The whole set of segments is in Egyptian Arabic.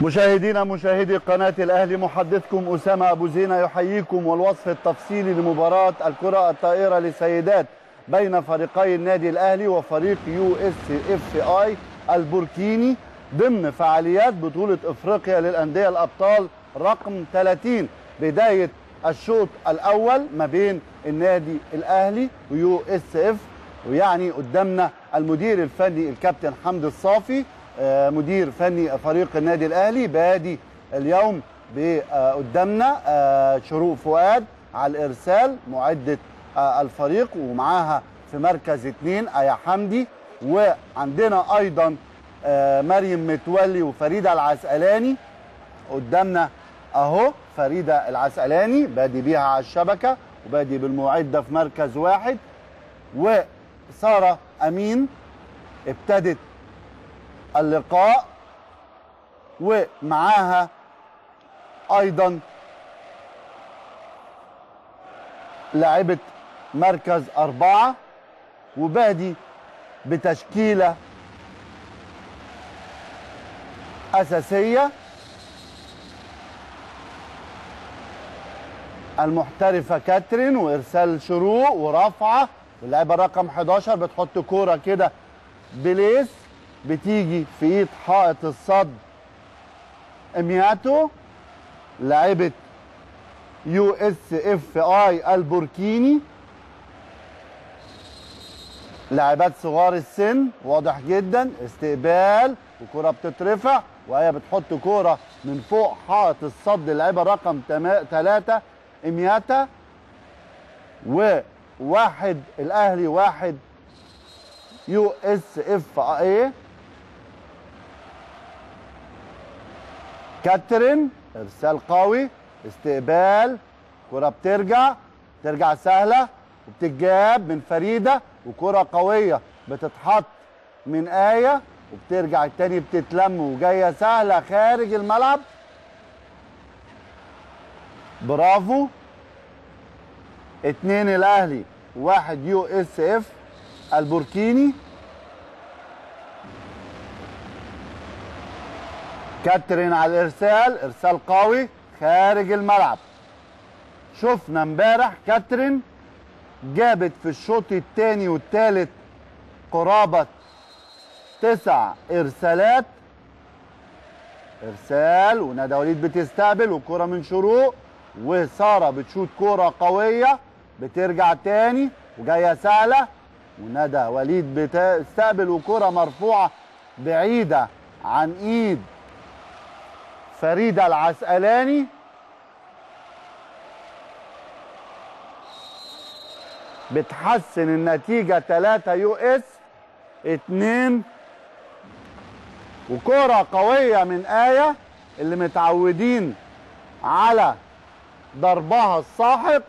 مشاهدينا مشاهدي قناة الأهلي محدثكم أسامة أبو زينة يحييكم والوصف التفصيلي لمباراة الكرة الطائرة لسيدات بين فريقي النادي الأهلي وفريق يو اس اف اي البوركيني ضمن فعاليات بطولة افريقيا للأندية الأبطال رقم 30 بداية الشوط الأول ما بين النادي الأهلي ويو اس اف ويعني قدامنا المدير الفني الكابتن حمدي الصافي آه، مدير فني فريق النادي الاهلي بادي اليوم ب- آه، قدامنا آه، شروق فؤاد على الارسال معده آه، الفريق ومعاها في مركز اثنين ايا حمدي وعندنا ايضا آه، مريم متولي وفريده العسقلاني قدامنا اهو فريده العسقلاني بادي بيها على الشبكه وبادي بالمعده في مركز واحد وساره امين ابتدت اللقاء ومعاها ايضا لاعبة مركز أربعة وبادي بتشكيلة أساسية المحترفة كاترين وإرسال شروق ورفعة واللاعبة رقم 11 بتحط كورة كده بليس بتيجي في ايد حائط الصد امياتو لاعبة يو اس اف اي البوركيني لاعبات صغار السن واضح جدا استقبال وكرة بتترفع وهي بتحط كرة من فوق حائط الصد اللاعبة رقم 3 امياتا وواحد الاهلي واحد يو اس اف اي كاترين ارسال قوي استقبال كرة بترجع ترجع سهلة وبتتجاب من فريدة وكرة قوية بتتحط من آية وبترجع التاني بتتلم وجاية سهلة خارج الملعب برافو اتنين الاهلي واحد يو اس اف البوركيني كاترين على الارسال ارسال قوي خارج الملعب شفنا امبارح كاترين جابت في الشوط الثاني والثالث قرابة تسع ارسالات ارسال وندى وليد بتستقبل وكرة من شروق وسارة بتشوت كرة قوية بترجع تاني وجاية سهلة وندى وليد بتستقبل وكرة مرفوعة بعيدة عن ايد فريدة العسقلاني بتحسن النتيجة 3 يو اس 2 وكرة قوية من آية اللي متعودين على ضربها الساحق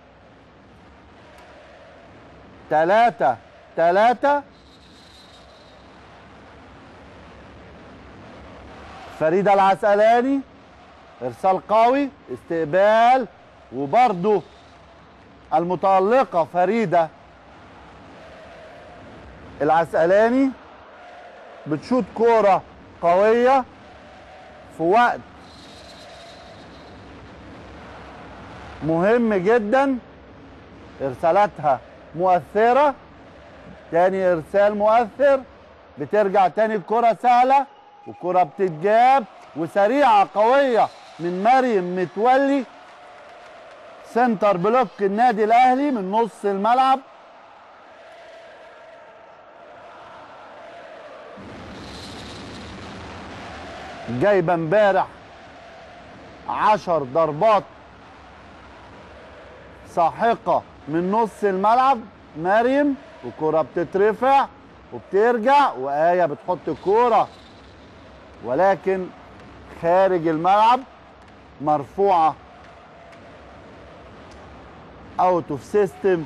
تلاتة تلاتة فريدة العسقلاني ارسال قوي استقبال وبرضه المتألقة فريدة العسقلاني بتشوت كورة قوية في وقت مهم جدا ارسالاتها مؤثرة تاني ارسال مؤثر بترجع تاني الكرة سهلة والكرة بتتجاب وسريعة قوية من مريم متولي سنتر بلوك النادي الاهلي من نص الملعب جايبه امبارح عشر ضربات ساحقة من نص الملعب مريم وكرة بتترفع وبترجع وآية بتحط الكورة ولكن خارج الملعب مرفوعة اوت اوف سيستم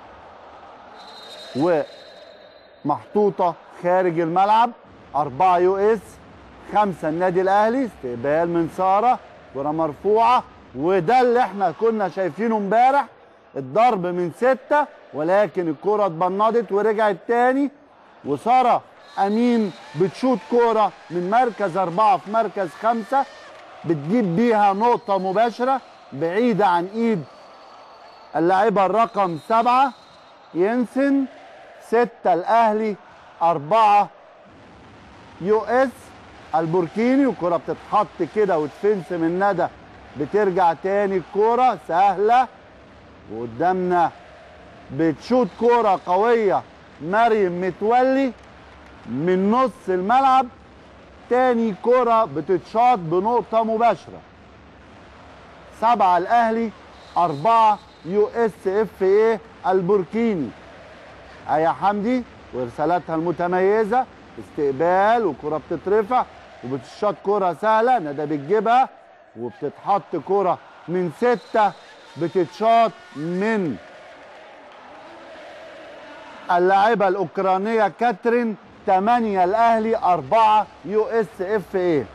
ومحطوطة خارج الملعب أربعة يو اس خمسة النادي الأهلي استقبال من سارة كرة مرفوعة وده اللي احنا كنا شايفينه امبارح الضرب من ستة ولكن الكرة اتبنضت ورجعت تاني وسارة امين بتشوط كوره من مركز اربعه في مركز خمسه بتجيب بيها نقطه مباشره بعيده عن ايد اللاعبه الرقم سبعه ينسن سته الاهلي اربعه يو اس البوركيني والكره بتتحط كده وتفنس من ندى بترجع تاني الكوره سهله وقدامنا بتشوط كوره قويه مريم متولي من نص الملعب تاني كرة بتتشاط بنقطة مباشرة سبعة الأهلي أربعة يو اس اف ايه البوركيني آية حمدي وإرسالاتها المتميزة استقبال وكرة بتترفع وبتشاط كرة سهلة ندى بتجيبها وبتتحط كرة من ستة بتتشاط من اللاعبة الأوكرانية كاترين 8 الأهلي 4 يو اس اف ايه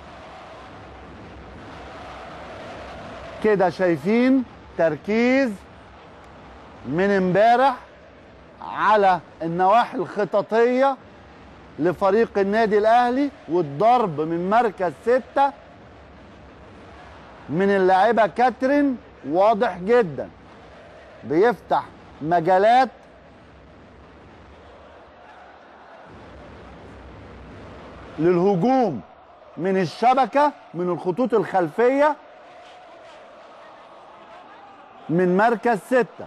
كده شايفين تركيز من امبارح على النواحي الخططية لفريق النادي الأهلي والضرب من مركز ستة من اللاعبة كاترين واضح جدا بيفتح مجالات للهجوم من الشبكة من الخطوط الخلفية من مركز ستة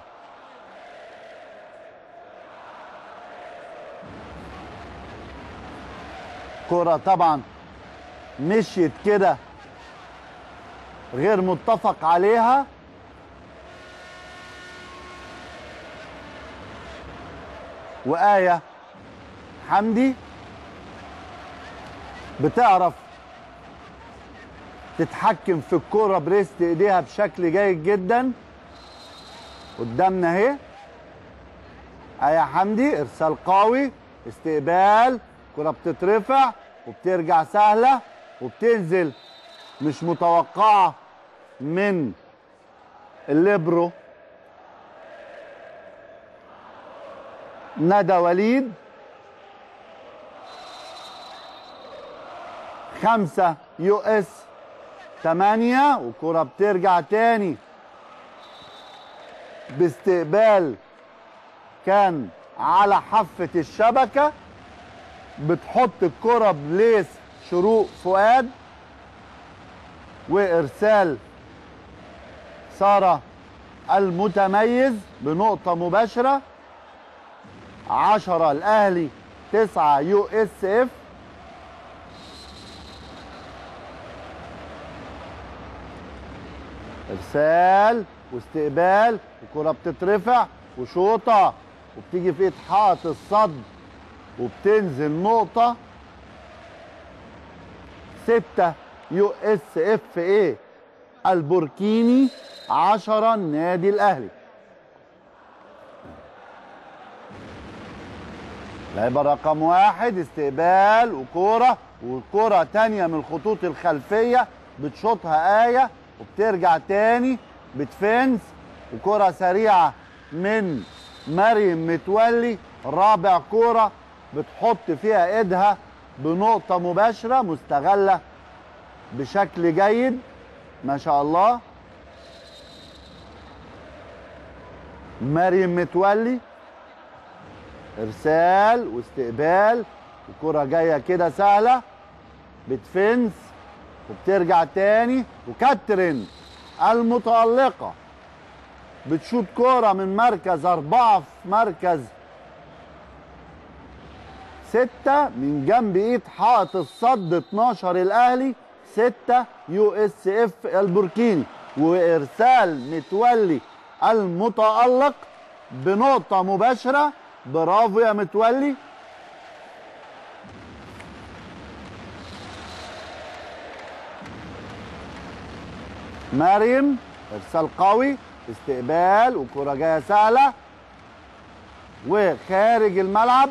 كرة طبعا مشيت كده غير متفق عليها وآية حمدي بتعرف تتحكم في الكوره بريست ايديها بشكل جيد جدا قدامنا اهي ايا حمدي ارسال قوي استقبال كرة بتترفع وبترجع سهلة وبتنزل مش متوقعة من الليبرو ندى وليد خمسة يو اس تمانية وكرة بترجع تاني باستقبال كان على حافة الشبكة بتحط الكرة بليس شروق فؤاد وإرسال سارة المتميز بنقطة مباشرة عشرة الأهلي تسعة يو اس اف ارسال واستقبال الكرة بتترفع وشوطة وبتيجي في حائط الصد وبتنزل نقطة ستة يو اس اف ايه البوركيني عشرة النادي الاهلي لعيبة رقم واحد استقبال وكورة وكرة تانية من الخطوط الخلفية بتشوطها آية وبترجع تاني بتفنس وكرة سريعة من مريم متولي رابع كرة بتحط فيها ايدها بنقطة مباشرة مستغلة بشكل جيد ما شاء الله مريم متولي ارسال واستقبال الكرة جاية كده سهلة بتفنس وبترجع تاني وكاترين المتألقة بتشوط كرة من مركز أربعة في مركز ستة من جنب ايد حائط الصد 12 الأهلي ستة يو اس اف البوركيني وإرسال متولي المتألق بنقطة مباشرة برافو يا متولي مريم ارسال قوي استقبال وكرة جاية سهلة وخارج الملعب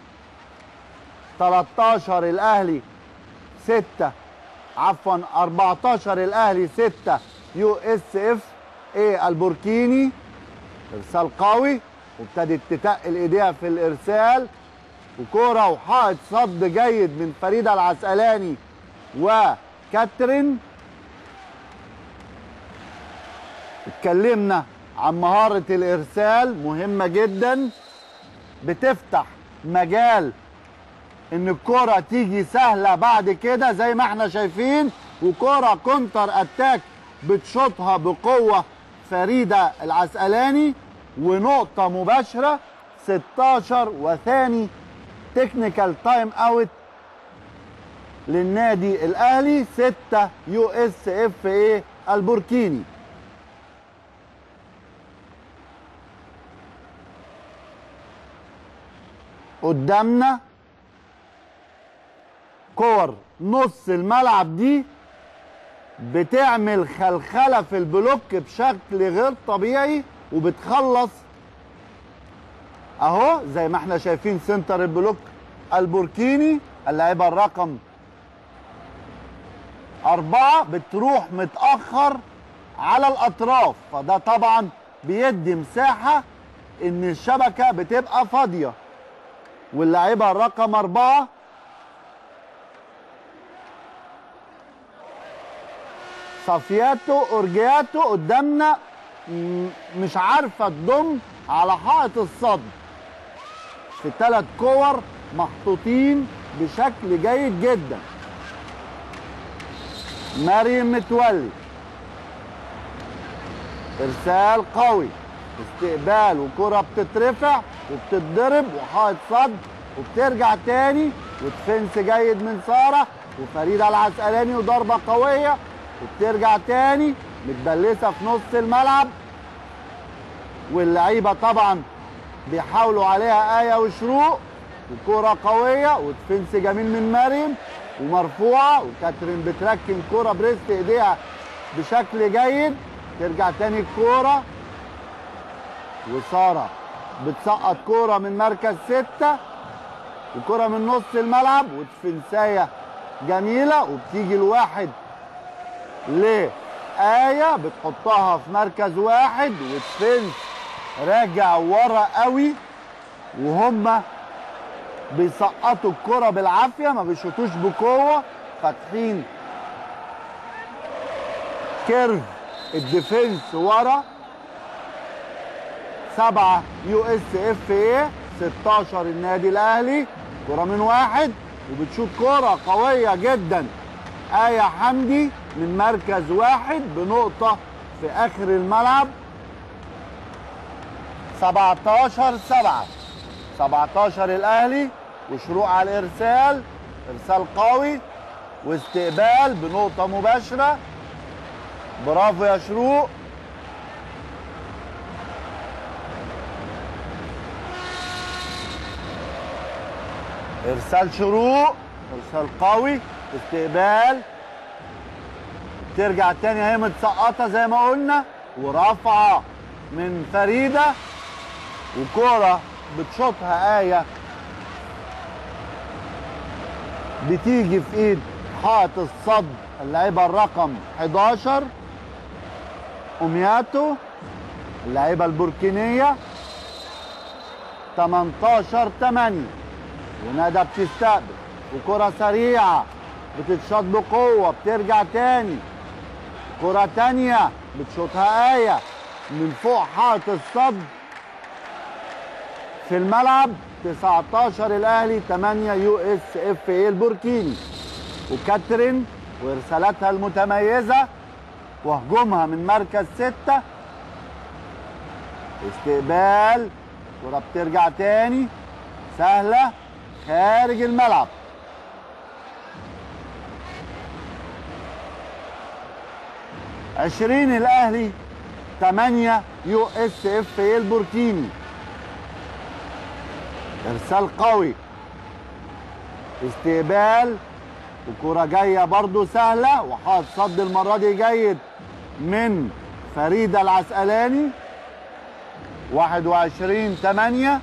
13 الاهلي 6 عفوا 14 الاهلي 6 يو اس اف ايه البوركيني ارسال قوي وابتدت تتقل ايديها في الارسال وكرة وحائط صد جيد من فريدة العسقلاني وكاترين اتكلمنا عن مهارة الإرسال مهمة جدا بتفتح مجال ان الكرة تيجي سهلة بعد كده زي ما احنا شايفين وكرة كونتر اتاك بتشوطها بقوة فريدة العسقلاني ونقطة مباشرة 16 وثاني تكنيكال تايم اوت للنادي الاهلي 6 يو اس اف اي البوركيني قدامنا كور نص الملعب دي بتعمل خلخله في البلوك بشكل غير طبيعي وبتخلص اهو زي ما احنا شايفين سنتر البلوك البوركيني اللاعبه الرقم أربعة بتروح متأخر على الأطراف فده طبعا بيدي مساحة إن الشبكة بتبقى فاضية واللاعبة الرقم أربعة صافياتو اورجياتو قدامنا م- مش عارفه تضم على حائط الصد في ثلاث كور محطوطين بشكل جيد جدا مريم متولي ارسال قوي استقبال وكره بتترفع وبتتضرب وحائط صد وبترجع تاني وتفنس جيد من ساره وفريده العسقلاني وضربه قويه وبترجع تاني متبلسه في نص الملعب واللعيبه طبعا بيحاولوا عليها ايه وشروق وكره قويه وتفنس جميل من مريم ومرفوعه وكاترين بتركن كره بريست ايديها بشكل جيد ترجع تاني الكوره وساره بتسقط كوره من مركز سته وكره من نص الملعب وتفنسايه جميله وبتيجي الواحد لآية بتحطها في مركز واحد وتفنس راجع ورا قوي وهم بيسقطوا الكرة بالعافية ما بيشوطوش بقوة فاتحين كيرف الديفنس ورا سبعة يو اس اف ايه 16 النادي الاهلي كرة من واحد وبتشوط كرة قوية جدا آية حمدي من مركز واحد بنقطة في آخر الملعب 17 7 17 الأهلي وشروق على الإرسال إرسال قوي واستقبال بنقطة مباشرة برافو يا شروق ارسال شروق ارسال قوي استقبال ترجع تاني اهي متسقطه زي ما قلنا ورافعه من فريده وكوره بتشوطها ايه بتيجي في ايد حائط الصد اللعيبه الرقم 11 اومياتو اللعيبه البوركينيه 18 8 وندى بتستقبل وكرة سريعة بتتشاط بقوة بترجع تاني كرة تانية بتشوطها آية من فوق حائط الصد في الملعب 19 الأهلي 8 يو اس اف اي البوركيني وكاترين وارسالاتها المتميزة وهجومها من مركز ستة استقبال كرة بترجع تاني سهلة خارج الملعب عشرين الأهلي تمانية يو اس اف اي البوركيني ارسال قوي استقبال وكرة جاية برضو سهلة وحاط صد المرة دي جيد من فريدة العسقلاني 21 8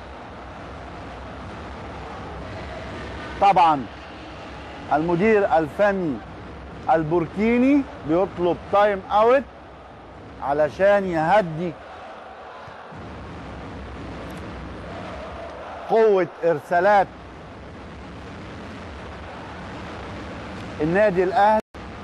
طبعا المدير الفني البوركيني بيطلب تايم اوت علشان يهدي قوة إرسالات النادي الأهلي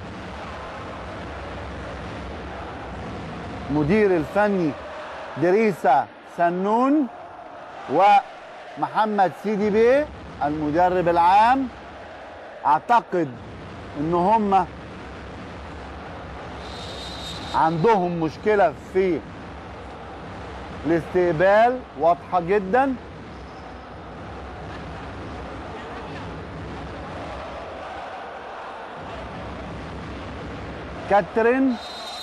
مدير الفني دريسة سنون ومحمد سيدي بيه المدرب العام اعتقد ان هم عندهم مشكلة في الاستقبال واضحة جدا كاترين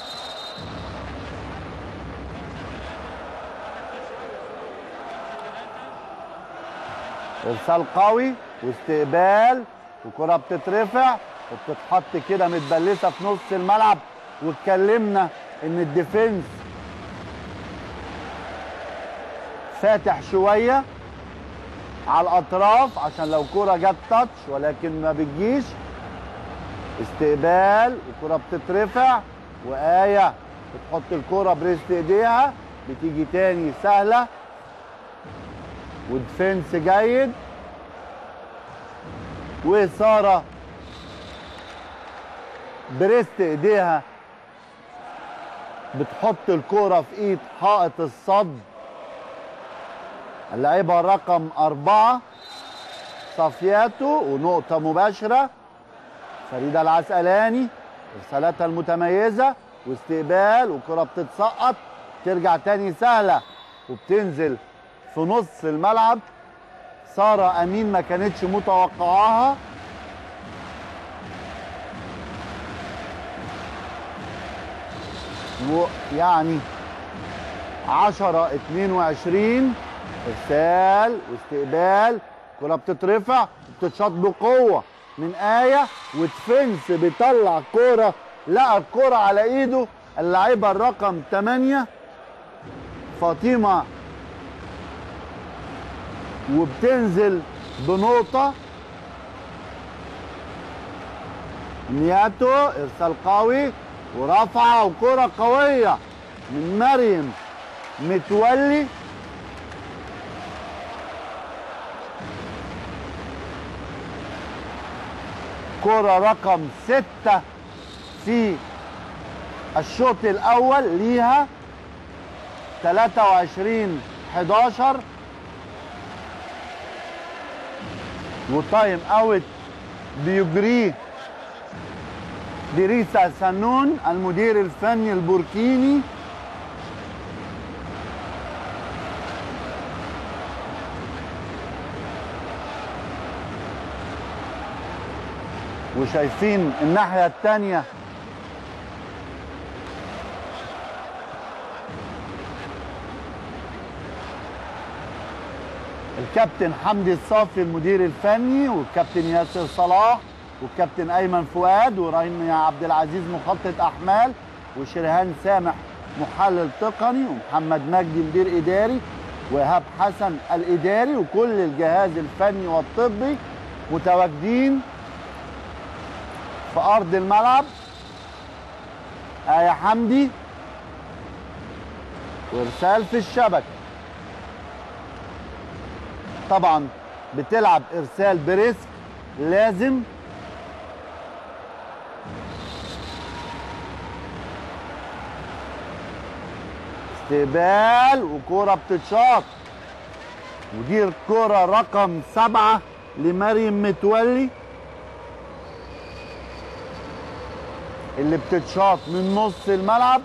ارسال قوي واستقبال وكرة بتترفع وبتتحط كده متبلسه في نص الملعب واتكلمنا ان الديفنس فاتح شويه على الاطراف عشان لو كرة جت تاتش ولكن ما بتجيش استقبال وكرة بتترفع وآية بتحط الكرة بريست ايديها بتيجي تاني سهلة ودفنس جيد وسارة بريست ايديها بتحط الكرة في ايد حائط الصد اللعيبة رقم أربعة صفياتو ونقطة مباشرة فريدة العسقلاني ارسالاتها المتميزة واستقبال وكرة بتتسقط ترجع تاني سهلة وبتنزل في نص الملعب سارة أمين ما كانتش متوقعاها ويعني 10 22 ارسال واستقبال كرة بتترفع بتتشاط بقوة من آية ودفنس بيطلع كرة لقى الكرة على ايده اللعيبة الرقم 8 فاطمة وبتنزل بنقطة نياتو ارسال قوي ورفعة وكرة قوية من مريم متولي كرة رقم ستة في الشوط الأول ليها 23 11 وتايم اوت بيجريه دريسا سنون المدير الفني البوركيني وشايفين الناحية التانية الكابتن حمدي الصافي المدير الفني والكابتن ياسر صلاح والكابتن ايمن فؤاد ورانيا عبد العزيز مخطط احمال وشرهان سامح محلل تقني ومحمد مجدي مدير اداري وايهاب حسن الاداري وكل الجهاز الفني والطبي متواجدين في ارض الملعب آية حمدي وارسال في الشبكه طبعا بتلعب ارسال بريسك لازم استقبال وكرة بتتشاط ودي الكرة رقم سبعة لمريم متولي اللي بتتشاط من نص الملعب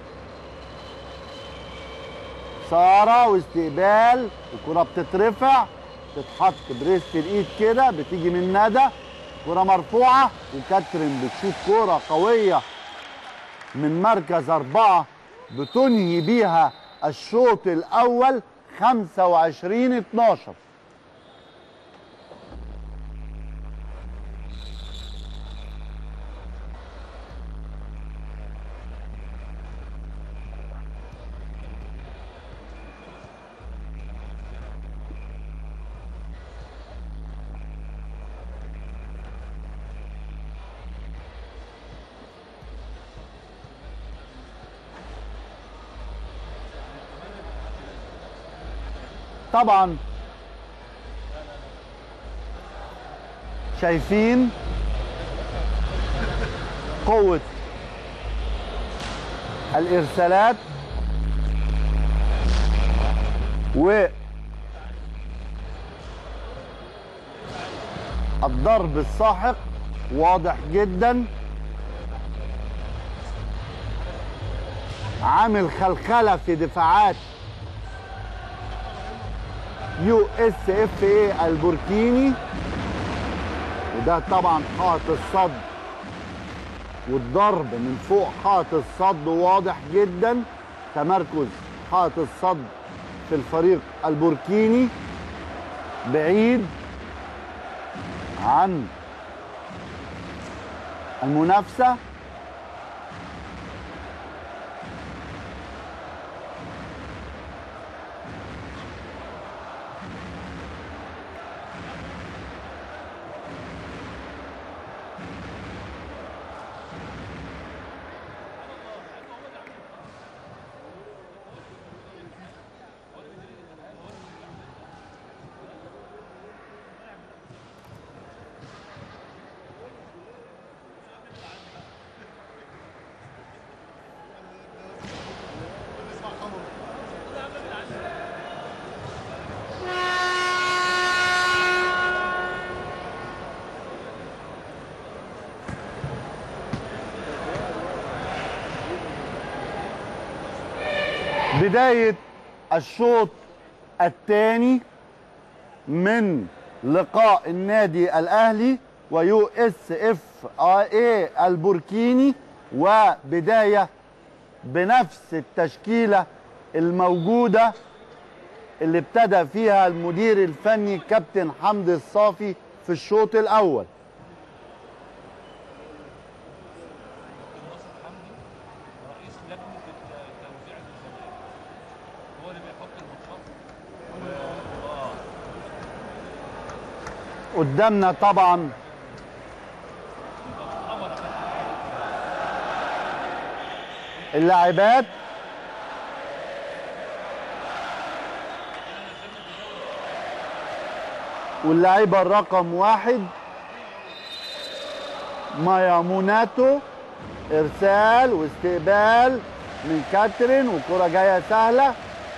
سارة واستقبال وكرة بتترفع تتحط بريست الايد كده بتيجي من ندى كرة مرفوعة وكاترين بتشوط كرة قوية من مركز أربعة بتنهي بيها الشوط الأول 25 12 طبعا شايفين قوة الإرسالات و الضرب الساحق واضح جدا عامل خلخله في دفاعات يو اس اف اي البوركيني وده طبعا حائط الصد والضرب من فوق حائط الصد واضح جدا تمركز حائط الصد في الفريق البوركيني بعيد عن المنافسه بداية الشوط الثاني من لقاء النادي الأهلي ويو اس اف اي البوركيني وبداية بنفس التشكيلة الموجودة اللي ابتدى فيها المدير الفني كابتن حمدي الصافي في الشوط الأول رئيس لجنه توزيع الميزانيه هو اللي بيحط الماتشات اه قدامنا طبعا اللاعبات واللاعبة الرقم واحد مايا موناتو ارسال واستقبال من كاترين وكرة جاية سهلة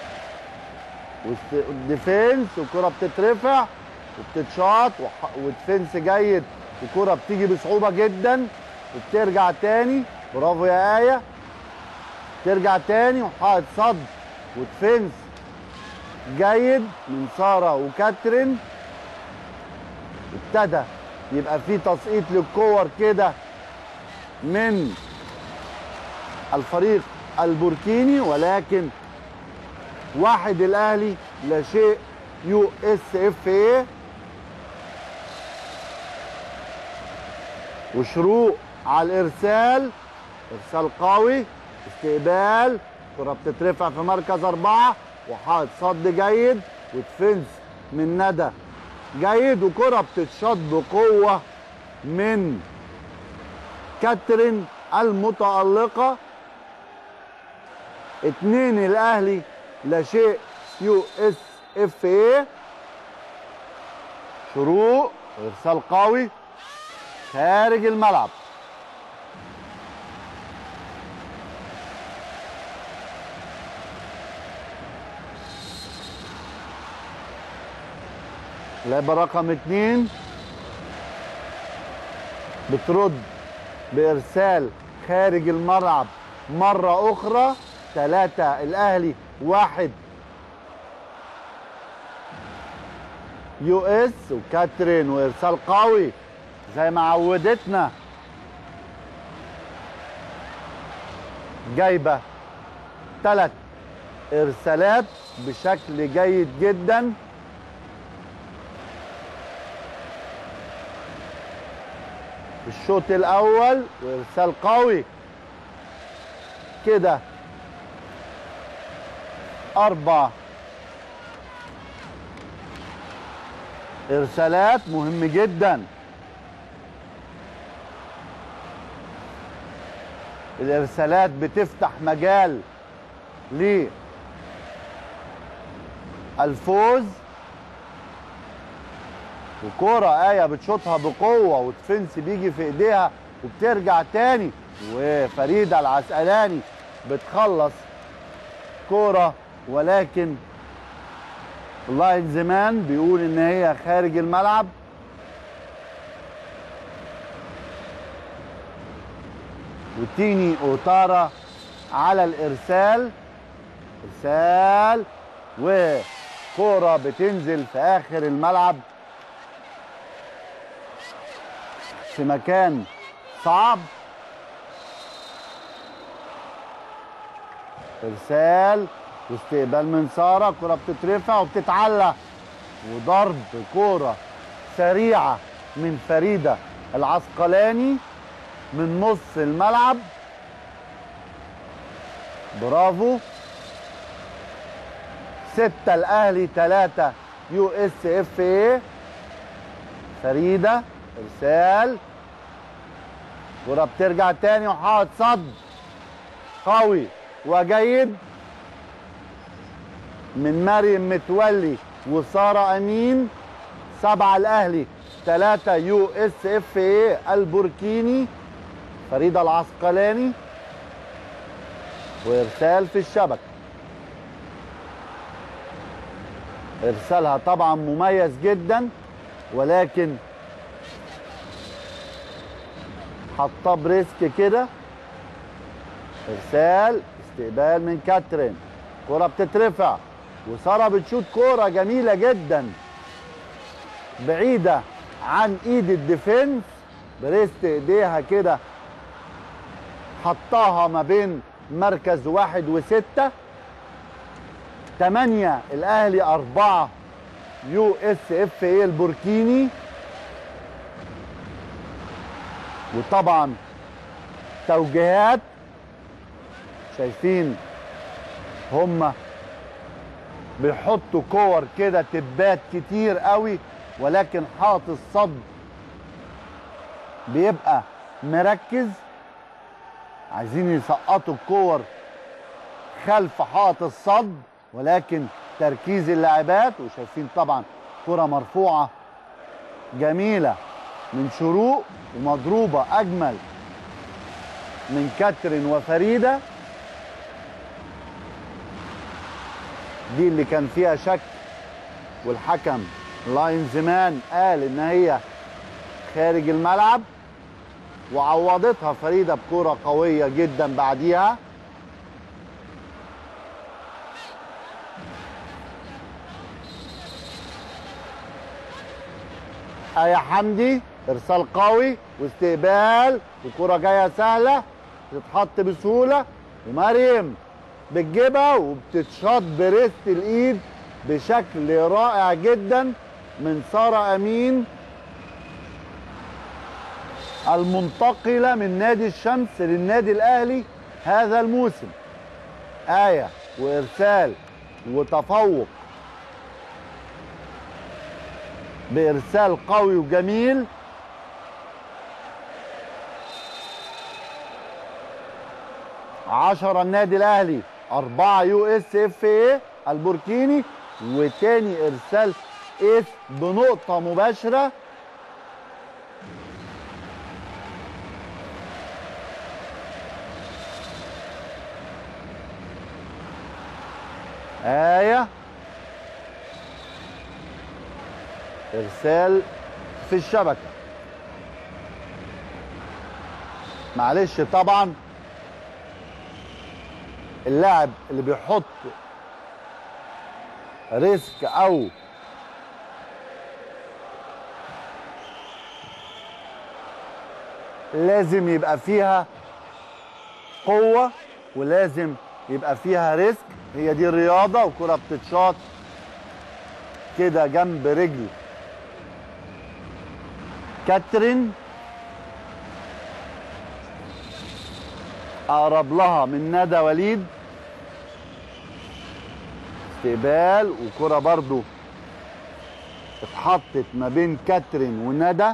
واست- والديفنس وكرة بتترفع وبتتشاط وح- وديفنس جيد وكرة بتيجي بصعوبة جدا وبترجع تاني برافو يا آية ترجع تاني وحائط صد وديفنس جيد من سارة وكاترين ابتدى يبقى في تسقيط للكور كده من الفريق البوركيني ولكن واحد الاهلي لا شيء يو اس اف اي وشروق على الارسال ارسال قوي استقبال كرة بتترفع في مركز أربعة وحائط صد جيد ودفنس من ندى جيد وكرة بتتشاط بقوة من كاترين المتألقة اتنين الأهلي لا شيء يو اس اف اي شروق ارسال قوي خارج الملعب لعبة رقم اتنين بترد بإرسال خارج الملعب مرة أخرى ثلاثة الأهلي واحد يو اس وكاترين وإرسال قوي زي ما عودتنا جايبة ثلاث إرسالات بشكل جيد جدا في الشوط الاول وارسال قوي كده اربع ارسالات مهم جدا الارسالات بتفتح مجال للفوز وكرة آية بتشوطها بقوة والديفنس بيجي في ايديها وبترجع تاني وفريدة العسقلاني بتخلص كرة ولكن اللاين زمان بيقول ان هي خارج الملعب وتيني اوتارا على الارسال ارسال وكرة بتنزل في اخر الملعب في مكان صعب ارسال واستقبال من ساره كره بتترفع وبتتعلق وضرب كوره سريعه من فريده العسقلاني من نص الملعب برافو ستة الأهلي ثلاثة يو اس اف اي فريدة إرسال كرة بترجع تاني وحاط صد قوي وجيد من مريم متولي وسارة أمين سبعة الأهلي ثلاثة يو اس اف اي البوركيني فريدة العسقلاني وإرسال في الشبكة إرسالها طبعا مميز جدا ولكن حطاه بريسك كده ارسال استقبال من كاترين كرة بتترفع وسارة بتشوت كرة جميلة جدا بعيدة عن ايد الديفنس بريست ايديها كده حطاها ما بين مركز واحد وستة تمانية الاهلي اربعة يو اس اف اي البوركيني وطبعا توجيهات شايفين هم بيحطوا كور كده تبات كتير قوي ولكن حاط الصد بيبقى مركز عايزين يسقطوا الكور خلف حاط الصد ولكن تركيز اللاعبات وشايفين طبعا كرة مرفوعة جميلة من شروق ومضروبة أجمل من كاترين وفريدة دي اللي كان فيها شك والحكم لاين زمان قال ان هي خارج الملعب وعوضتها فريده بكره قويه جدا بعديها آية حمدي ارسال قوي واستقبال وكرة جاية سهلة تتحط بسهولة ومريم بتجيبها وبتتشاط بريست الايد بشكل رائع جدا من سارة امين المنتقلة من نادي الشمس للنادي الاهلي هذا الموسم آية وارسال وتفوق بإرسال قوي وجميل عشرة النادي الأهلي أربعة يو اس اف اي البوركيني وتاني إرسال إيس بنقطة مباشرة آية ارسال في الشبكه معلش طبعا اللاعب اللي بيحط ريسك او لازم يبقى فيها قوه ولازم يبقى فيها ريسك هي دي الرياضه وكره بتتشاط كده جنب رجل كاترين اقرب لها من ندى وليد استقبال وكرة برضو اتحطت ما بين كاترين وندى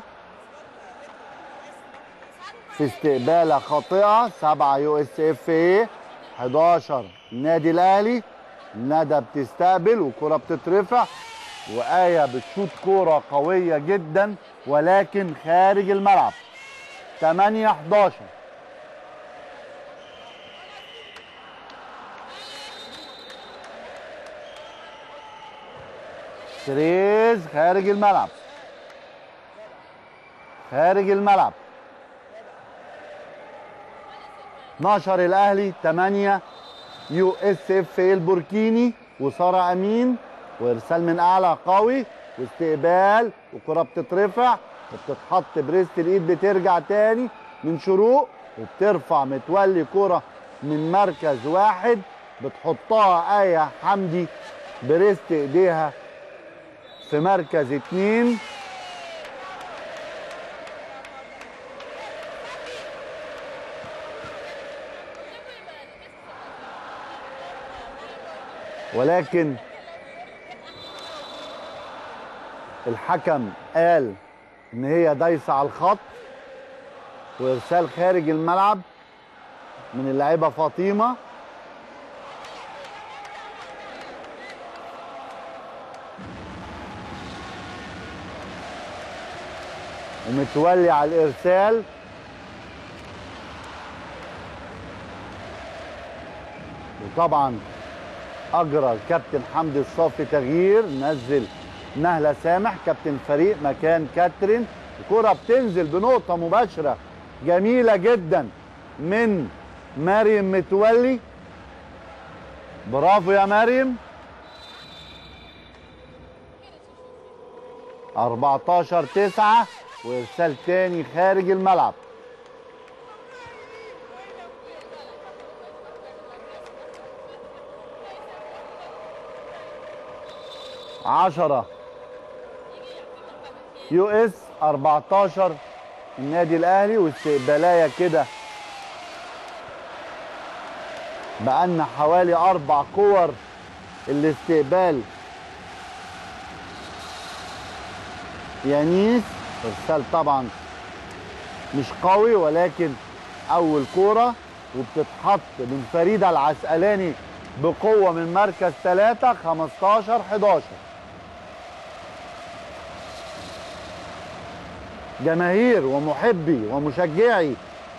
في استقبالة خاطئة 7 يو اس اف اي 11 النادي الاهلي ندى بتستقبل وكرة بتترفع وآية بتشوط كورة قوية جدا ولكن خارج الملعب 8 11 تريز خارج الملعب خارج الملعب 12 الاهلي 8 يو اس اف البوركيني وساره امين وارسال من اعلى قوي واستقبال والكره بتترفع وبتتحط بريست الايد بترجع تاني من شروق وبترفع متولي كره من مركز واحد بتحطها آية حمدي بريست ايديها في مركز اتنين ولكن الحكم قال ان هي دايسه على الخط وارسال خارج الملعب من اللاعبه فاطمه ومتولي على الارسال وطبعا اجرى الكابتن حمدي الصافي تغيير نزل نهله سامح كابتن فريق مكان كاترين الكره بتنزل بنقطه مباشره جميله جدا من مريم متولي برافو يا مريم 14 9 وارسال تاني خارج الملعب عشرة يو اس 14 النادي الاهلي واستقبالايه كده بقالنا حوالي اربع كور الاستقبال يانيس ارسال طبعا مش قوي ولكن اول كوره وبتتحط من فريده العسقلاني بقوه من مركز 3 15 11 جماهير ومحبي ومشجعي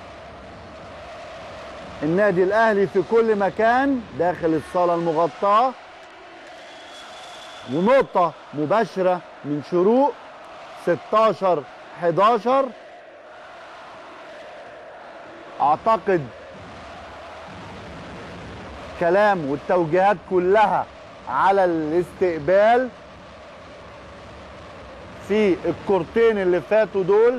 النادي الاهلي في كل مكان داخل الصاله المغطاه ونقطه مباشره من شروق 16 11 اعتقد كلام والتوجيهات كلها على الاستقبال في الكورتين اللي فاتوا دول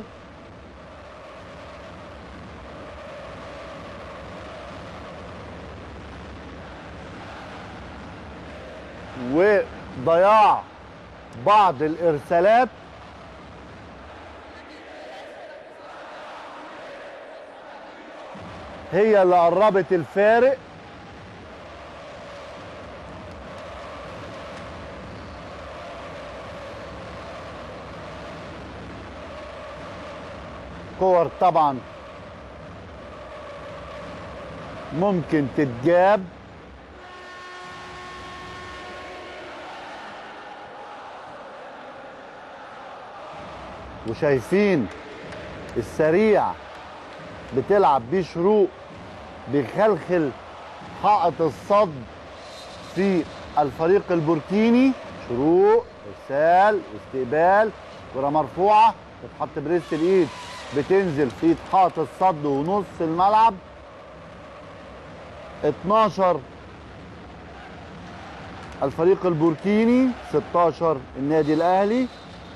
وضياع بعض الارسالات هي اللي قربت الفارق كور طبعا ممكن تتجاب وشايفين السريع بتلعب بيه شروق بيخلخل حائط الصد في الفريق البوركيني شروق ارسال واستقبال كره مرفوعه تتحط بريست الايد بتنزل في حائط الصد ونص الملعب 12 الفريق البوركيني 16 النادي الاهلي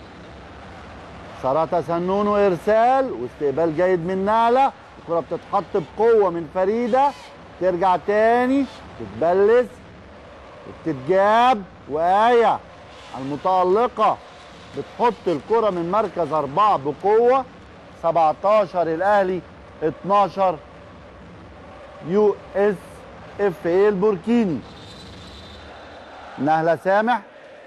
سراتا سنون وارسال واستقبال جيد من ناله الكره بتتحط بقوه من فريده ترجع تاني تتبلس وبتتجاب وآية المتألقة بتحط الكرة من مركز أربعة بقوة 17 الأهلي 12 يو اس اف اي البوركيني نهلة سامح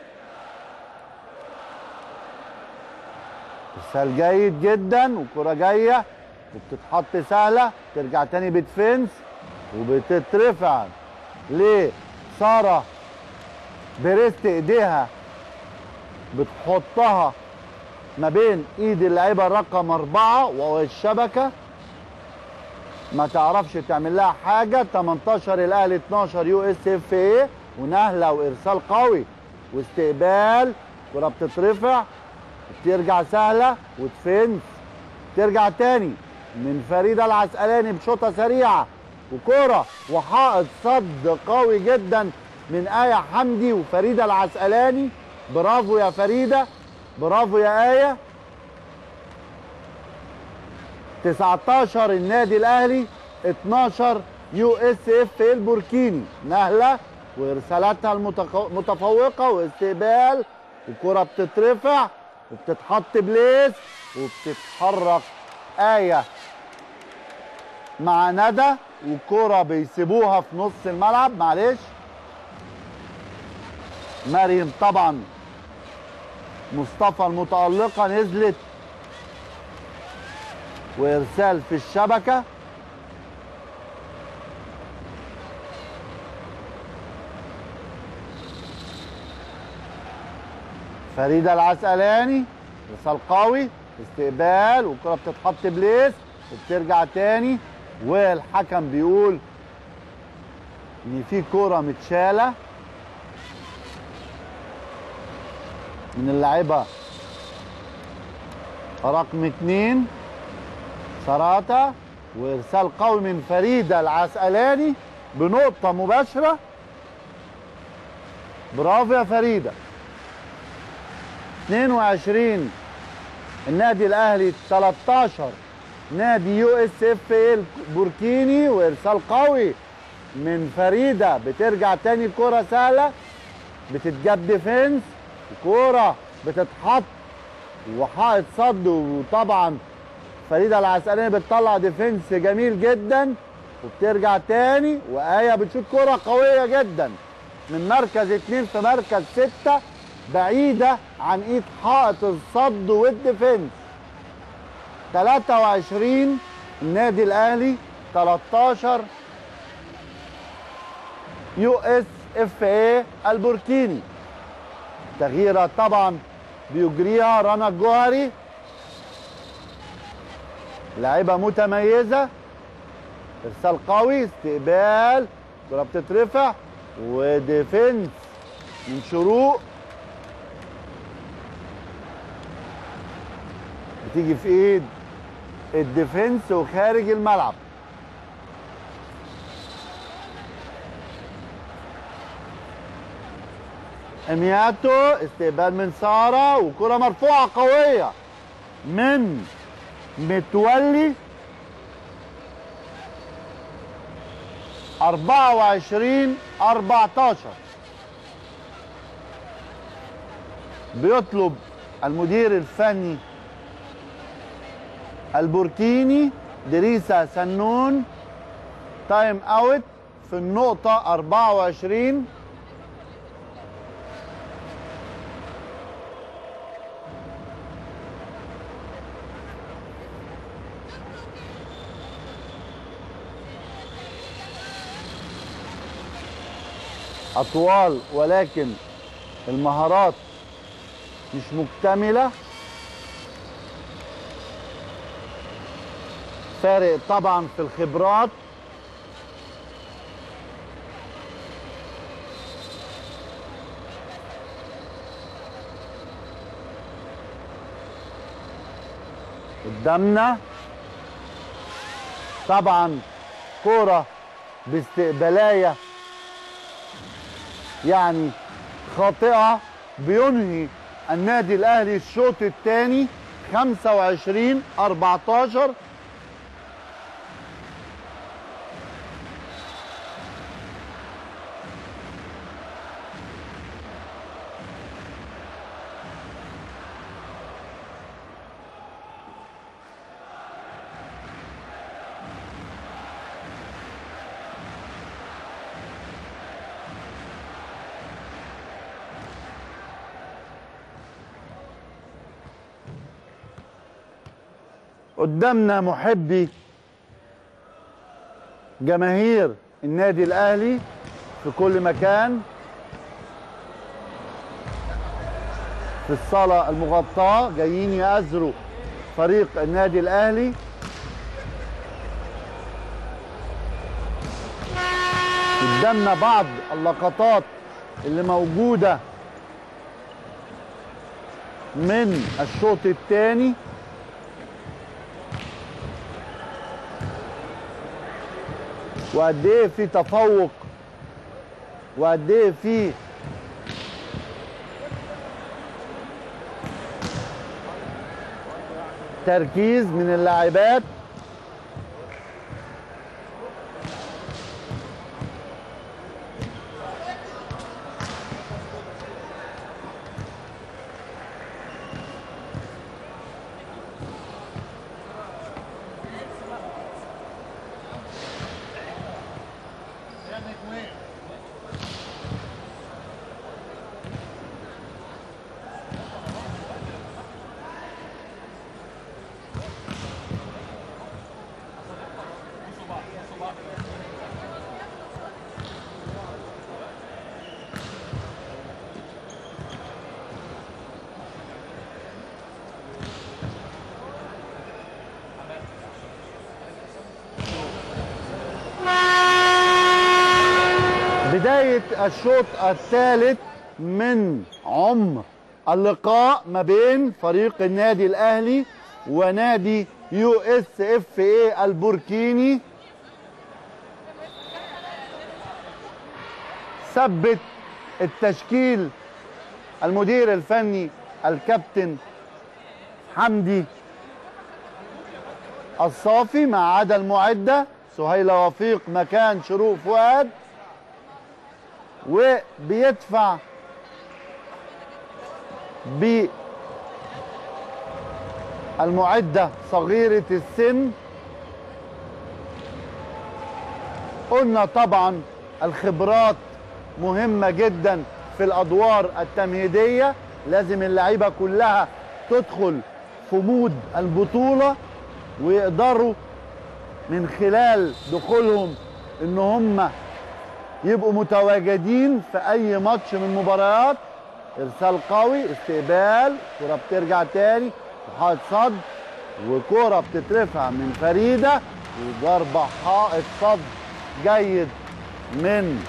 ارسال جيد جدا والكرة جاية وبتتحط سهلة ترجع تاني بتفنس وبتترفع لسارة بريست ايديها بتحطها ما بين ايد اللعيبه رقم اربعه وهو الشبكه ما تعرفش تعمل لها حاجه 18 الاهلي 12 يو اس اف اي ونهله وارسال قوي واستقبال كره بتترفع بترجع سهله وتفنس ترجع تاني من فريده العسقلاني بشوطه سريعه وكره وحائط صد قوي جدا من آية حمدي وفريدة العسقلاني برافو يا فريدة برافو يا آية 19 النادي الأهلي 12 يو اس اف البوركيني نهلة وإرسالاتها المتق- المتفوقة واستقبال وكرة بتترفع وبتتحط بليس وبتتحرك آية مع ندى وكرة بيسيبوها في نص الملعب معلش مريم طبعا مصطفى المتألقة نزلت وإرسال في الشبكة فريدة العسقلاني إرسال قوي استقبال والكرة بتتحط بليس وبترجع تاني والحكم بيقول إن في كرة متشالة من اللاعبة رقم اتنين سراتا وارسال قوي من فريدة العسقلاني بنقطة مباشرة برافو يا فريدة 22 النادي الاهلي 13 نادي يو اس اف اي البوركيني وارسال قوي من فريدة بترجع تاني كرة سهلة بتتجاب ديفنس كوره بتتحط وحائط صد وطبعا فريده العسقلاني بتطلع ديفنس جميل جدا وبترجع تاني وآية بتشوط كرة قوية جدا من مركز اتنين في مركز ستة بعيدة عن ايد حائط الصد والديفنس 23 النادي الاهلي 13 يو اس اف اي البوركيني تغييرة طبعا بيجريها رنا الجوهري لاعبة متميزة ارسال قوي استقبال كرة بتترفع وديفنس من شروق بتيجي في ايد الديفنس وخارج الملعب امياتو استقبال من ساره وكره مرفوعه قويه من متولي 24 14 بيطلب المدير الفني البوركيني دريسة سنون تايم اوت في النقطة 24 أطوال ولكن المهارات مش مكتملة فارق طبعا في الخبرات قدامنا طبعا كرة باستقبالايه يعني خاطئة بينهي النادي الأهلي الشوط الثاني 25 14 قدامنا محبي جماهير النادي الاهلي في كل مكان في الصالة المغطاة جايين يأزروا فريق النادي الأهلي قدامنا بعض اللقطات اللي موجودة من الشوط الثاني وقد ايه في تفوق وقد ايه في تركيز من اللاعبات بداية الشوط الثالث من عمر اللقاء ما بين فريق النادي الأهلي ونادي يو اس اف اي البوركيني ثبت التشكيل المدير الفني الكابتن حمدي الصافي مع عدا المعدة سهيلة وفيق مكان شروق فؤاد وبيدفع بالمعدة صغيرة السن قلنا طبعا الخبرات مهمة جدا في الأدوار التمهيدية لازم اللعيبة كلها تدخل في مود البطولة ويقدروا من خلال دخولهم ان هم يبقوا متواجدين في اي ماتش من المباريات ارسال قوي استقبال كرة بترجع تاني وحائط صد وكرة بتترفع من فريدة وضربة حائط صد جيد من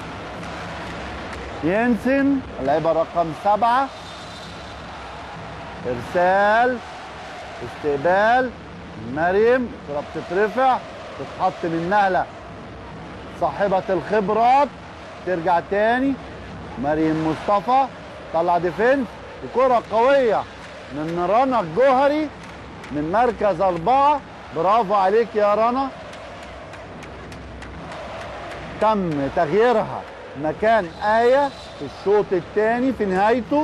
ينسن اللعيبة رقم سبعة ارسال استقبال مريم الكرة بتترفع تتحط من نهله صاحبة الخبرات ترجع تاني مريم مصطفى طلع ديفنس وكرة قوية من رنا الجوهري من مركز أربعة برافو عليك يا رنا تم تغييرها مكان آية في الشوط الثاني في نهايته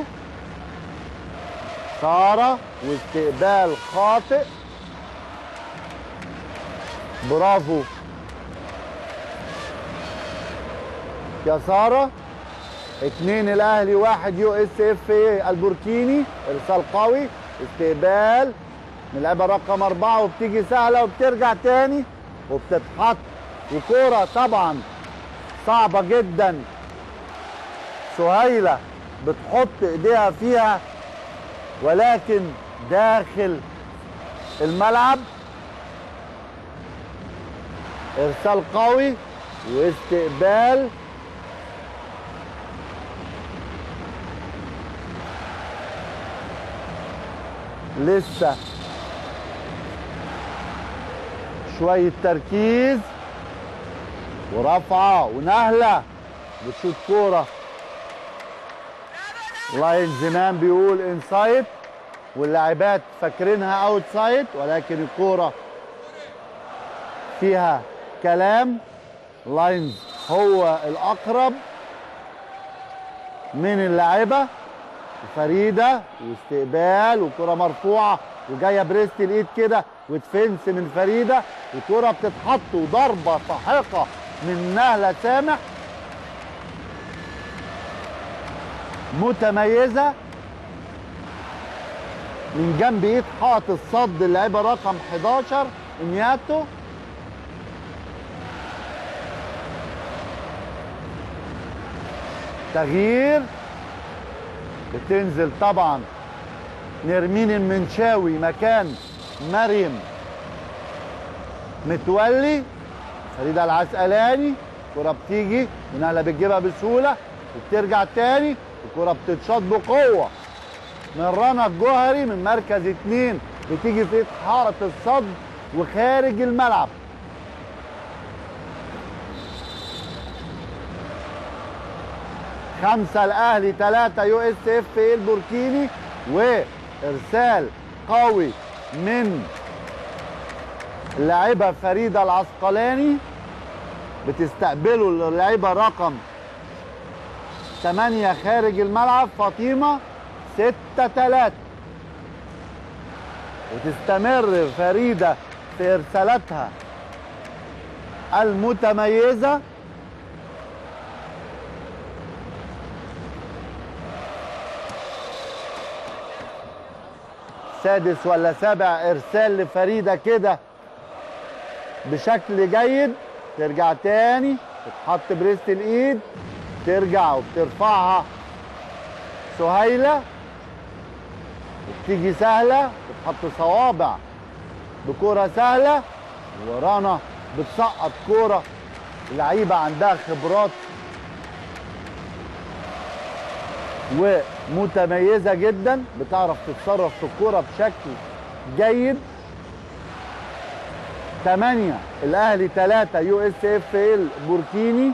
سارة واستقبال خاطئ برافو يا ساره اتنين الاهلي واحد يو اس اف اي البوركيني ارسال قوي استقبال من اللعبه رقم اربعه وبتيجي سهله وبترجع تاني وبتتحط وكوره طبعا صعبه جدا سهيله بتحط ايديها فيها ولكن داخل الملعب ارسال قوي واستقبال لسه شوية تركيز ورفعة ونهلة بتشوط كورة لاين زمان بيقول انسايد واللاعبات فاكرينها اوت سايد ولكن الكورة فيها كلام لاينز هو الأقرب من اللاعبة فريده واستقبال وكره مرفوعه وجايه بريست الايد كده وتفنس من فريده وكره بتتحط وضربه ساحقه من نهله سامح متميزه من جنب ايد حائط الصد اللعيبه رقم 11 انياتو تغيير بتنزل طبعا نرمين المنشاوي مكان مريم متولي فريده العسقلاني الكره بتيجي ونهله بتجيبها بسهوله وبترجع تاني الكره بتتشاط بقوه من رنا الجوهري من مركز اتنين بتيجي في حاره الصد وخارج الملعب خمسة الأهلي ثلاثة يو اس اف اي البوركيني وإرسال قوي من اللاعبة فريدة العسقلاني بتستقبله اللاعبة رقم 8 خارج الملعب فاطمة 6 3 وتستمر فريدة في إرسالاتها المتميزة سادس ولا سابع ارسال لفريده كده بشكل جيد ترجع تاني تتحط بريست الايد ترجع وبترفعها سهيله بتيجي سهله بتحط صوابع بكره سهله ورانا بتسقط كوره لعيبه عندها خبرات ومتميزة جدا بتعرف تتصرف في الكرة بشكل جيد 8 الأهلي 3 يو اس اف ال بوركيني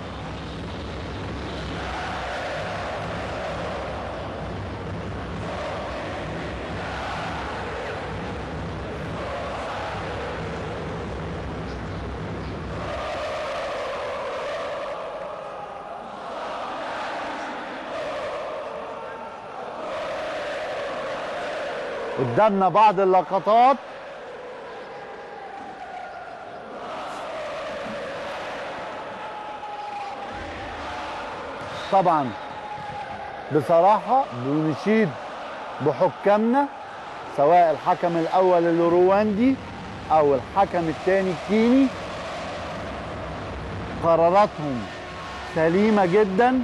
قدامنا بعض اللقطات طبعا بصراحة بنشيد بحكامنا سواء الحكم الأول الرواندي أو الحكم الثاني الكيني قراراتهم سليمة جدا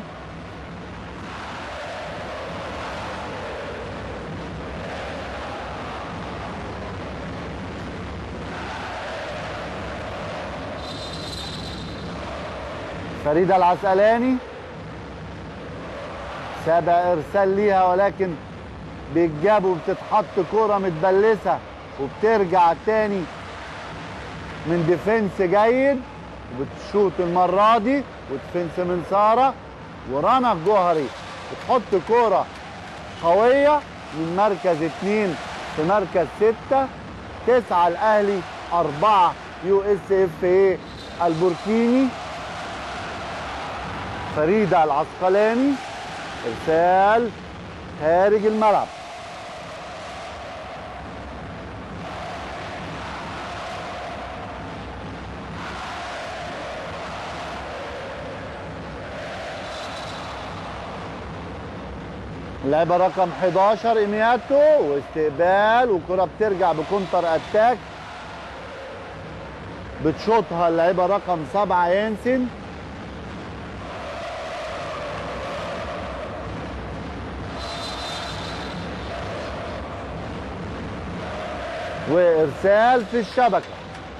فريدة العسقلاني سابع ارسال ليها ولكن بيتجاب وبتتحط كرة متبلسة وبترجع تاني من ديفنس جيد وبتشوط المرة دي وتفنس من سارة ورنا الجوهري بتحط كرة قوية من مركز اتنين في مركز ستة تسعة الأهلي أربعة يو اس اف اي البوركيني فريدة العسقلاني ارسال خارج الملعب اللعبة رقم 11 ايمياتو واستقبال وكرة بترجع بكونتر اتاك بتشوطها اللعيبة رقم 7 ينسن وارسال في الشبكه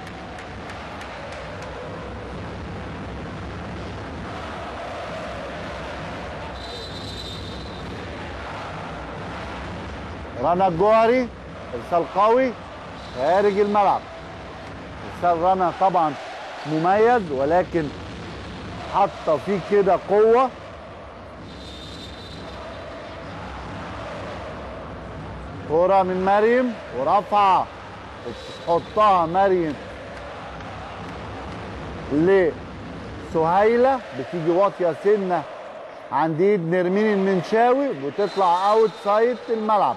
رنا الجوهري ارسال قوي خارج الملعب ارسال رنا طبعا مميز ولكن حاطه فيه كده قوه كرة من مريم ورفعة وتحطها مريم لسهيلة بتيجي واطية سنة عند ايد نرمين المنشاوي وتطلع اوت سايد الملعب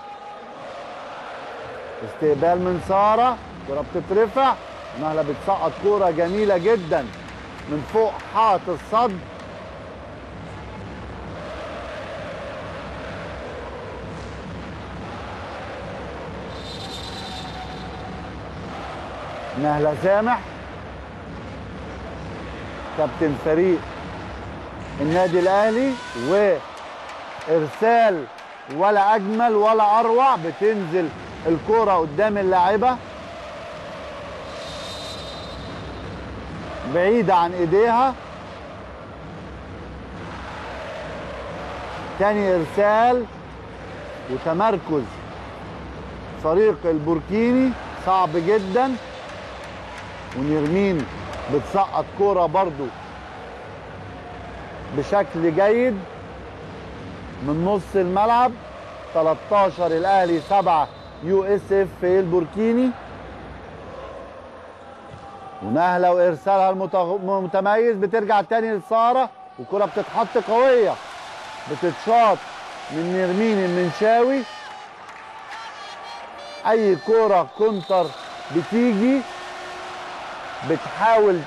استقبال من سارة كرة بتترفع نهلة بتسقط كرة جميلة جدا من فوق حائط الصد نهلة سامح كابتن فريق النادي الاهلي وارسال ولا اجمل ولا اروع بتنزل الكرة قدام اللاعبة بعيدة عن ايديها تاني ارسال وتمركز فريق البوركيني صعب جدا ونرمين بتسقط كرة برضو بشكل جيد من نص الملعب 13 الاهلي 7 يو اس اف البوركيني ونهله وارسالها المتغ- المتميز بترجع تاني لساره وكره بتتحط قويه بتتشاط من نرمين المنشاوي اي كوره كونتر بتيجي بتحاول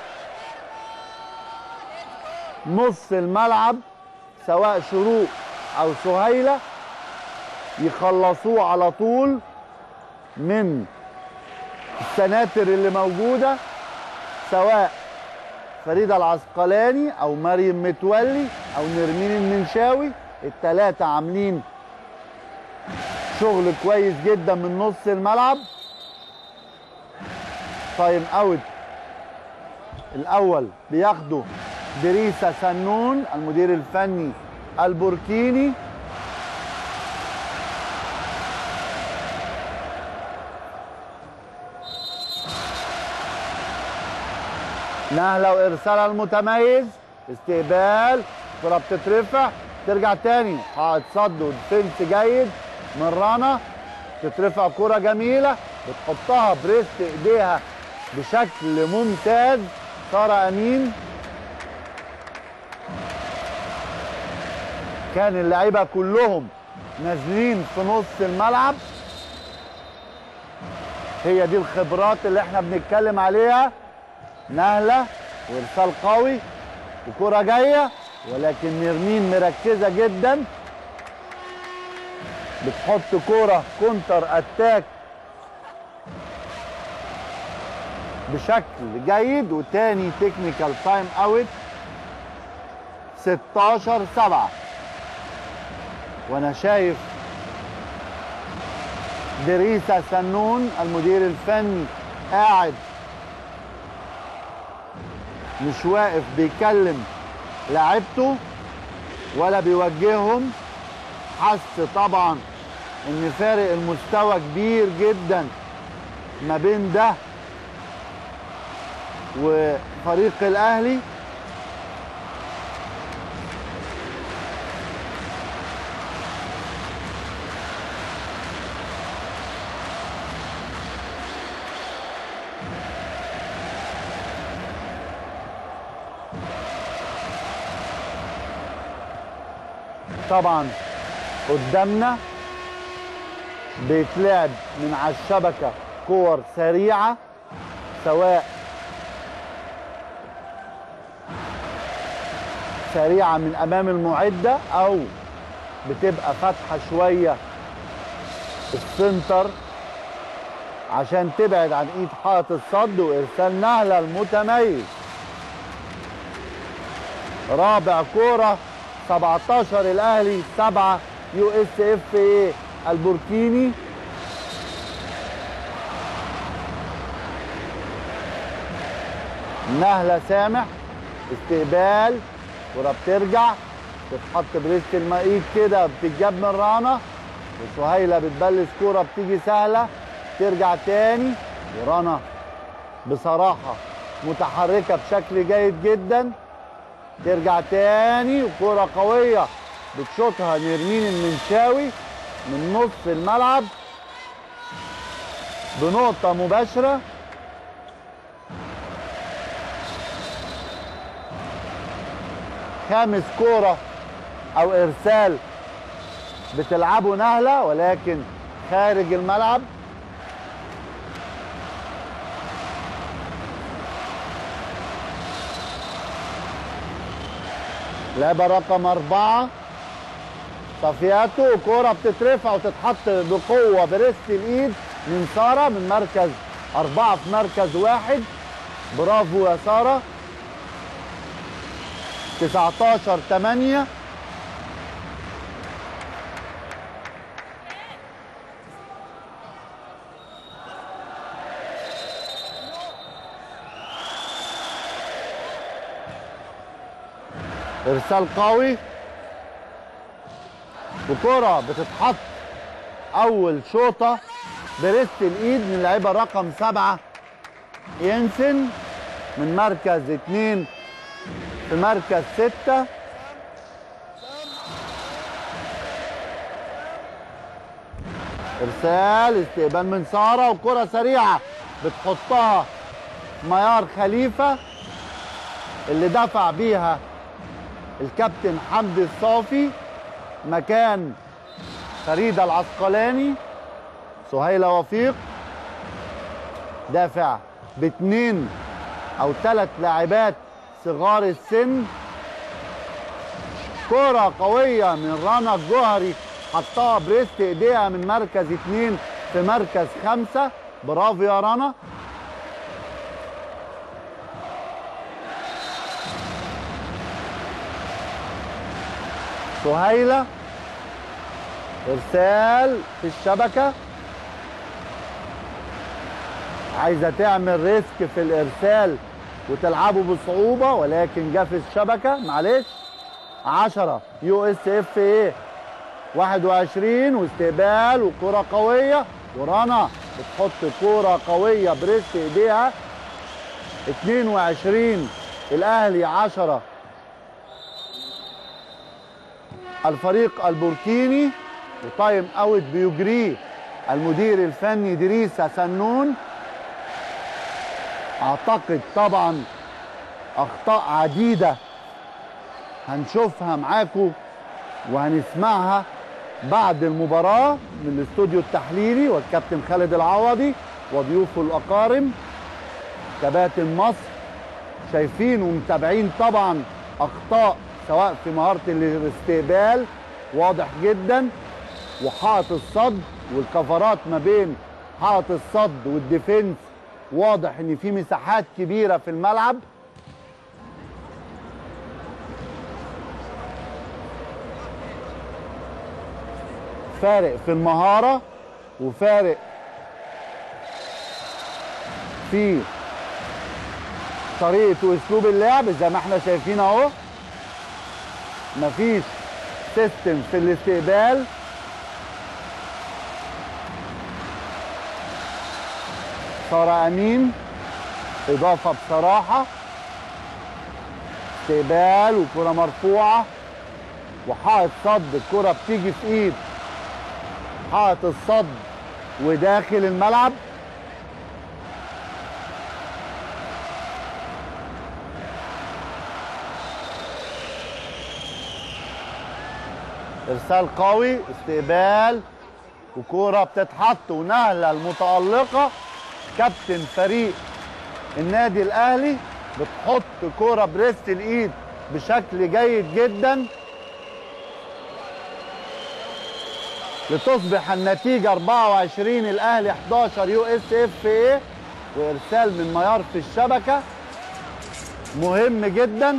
نص الملعب سواء شروق او سهيله يخلصوه على طول من السناتر اللي موجوده سواء فريدة العسقلاني او مريم متولي او نرمين المنشاوي التلاتة عاملين شغل كويس جدا من نص الملعب تايم اوت الاول بياخده دريسة سنون المدير الفني البوركيني نهله وارسالها المتميز استقبال كره بتترفع ترجع تاني حائط صد وديفنس جيد من رنا تترفع كره جميله بتحطها بريست ايديها بشكل ممتاز ساره امين كان اللعيبه كلهم نازلين في نص الملعب هي دي الخبرات اللي احنا بنتكلم عليها نهله وارسال قوي وكره جايه ولكن نرمين مركزه جدا بتحط كوره كونتر اتاك بشكل جيد وتاني تكنيكال تايم اوت 16 7 وانا شايف دريسة سنون المدير الفني قاعد مش واقف بيكلم لاعبته ولا بيوجههم حس طبعا ان فارق المستوى كبير جدا ما بين ده وفريق الاهلي طبعا قدامنا بيتلعب من على الشبكة كور سريعة سواء سريعة من أمام المعدة أو بتبقى فاتحة شوية السنتر عشان تبعد عن ايد حائط الصد وارسال نهله المتميز رابع كوره 17 الاهلي 7 يو اس اف اي البوركيني نهله سامح استقبال كره بترجع تتحط بريست المقيت كده بتتجاب من رانا وسهيله بتبلس كوره بتيجي سهله ترجع تاني ورنا بصراحه متحركه بشكل جيد جدا ترجع تاني وكرة قوية بتشوطها نرمين المنشاوي من نص الملعب بنقطة مباشرة خامس كورة أو إرسال بتلعبه نهلة ولكن خارج الملعب لعبة رقم أربعة صفياتو كورة بتترفع وتتحط بقوة بريست الإيد من سارة من مركز أربعة في مركز واحد برافو يا سارة 19 8 ارسال قوي وكرة بتتحط اول شوطة بريست الايد من اللعيبة رقم سبعة ينسن من مركز اتنين في مركز ستة ارسال استقبال من سارة وكرة سريعة بتحطها ميار خليفة اللي دفع بيها الكابتن حمدي الصافي مكان فريدة العسقلاني سهيلة وفيق دافع باتنين او ثلاث لاعبات صغار السن كرة قوية من رنا الجوهري حطها بريست ايديها من مركز اتنين في مركز خمسة برافو يا رنا سهيلة ارسال في الشبكة عايزة تعمل ريسك في الارسال وتلعبه بصعوبة ولكن جه في الشبكة معلش 10 يو اس اف ايه 21 واستقبال وكرة قوية ورنا بتحط كرة قوية بريست ايديها 22 الاهلي 10 الفريق البوركيني وتايم اوت بيجريه المدير الفني دريسة سنون اعتقد طبعا اخطاء عديده هنشوفها معاكم وهنسمعها بعد المباراه من الاستوديو التحليلي والكابتن خالد العوضي وضيوفه الاقارم كباتن مصر شايفين ومتابعين طبعا اخطاء سواء في مهاره الاستقبال واضح جدا وحائط الصد والكفرات ما بين حائط الصد والديفنس واضح ان في مساحات كبيره في الملعب فارق في المهاره وفارق في طريقه واسلوب اللعب زي ما احنا شايفين اهو مفيش سيستم في الاستقبال سارة أمين إضافة بصراحة استقبال وكرة مرفوعة وحائط صد الكرة بتيجي في إيد حائط الصد وداخل الملعب إرسال قوي استقبال وكرة بتتحط ونهلة المتألقة كابتن فريق النادي الاهلي بتحط كوره بريست الايد بشكل جيد جدا لتصبح النتيجه 24 الاهلي 11 يو اس اف اي وارسال من ميار في الشبكه مهم جدا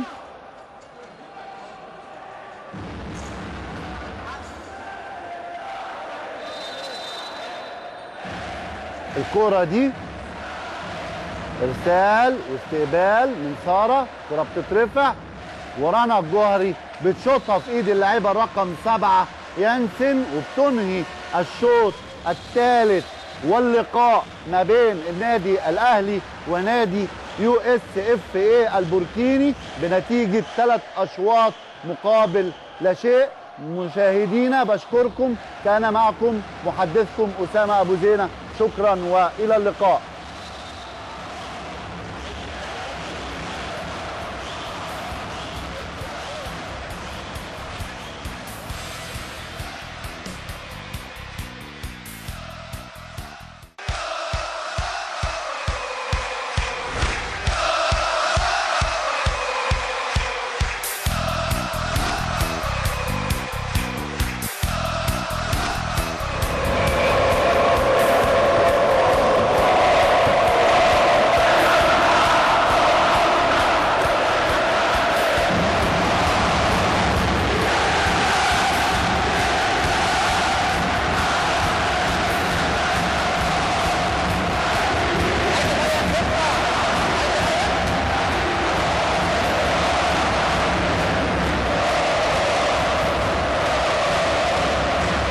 الكرة دي ارسال واستقبال من ساره كرة بتترفع ورنا الجوهري بتشوطها في ايد اللاعبة رقم سبعة ينسن وبتنهي الشوط الثالث واللقاء ما بين النادي الاهلي ونادي يو اس اف اي البوركيني بنتيجة ثلاث اشواط مقابل لا شيء مشاهدينا بشكركم كان معكم محدثكم اسامه ابو زينه شكرا والى اللقاء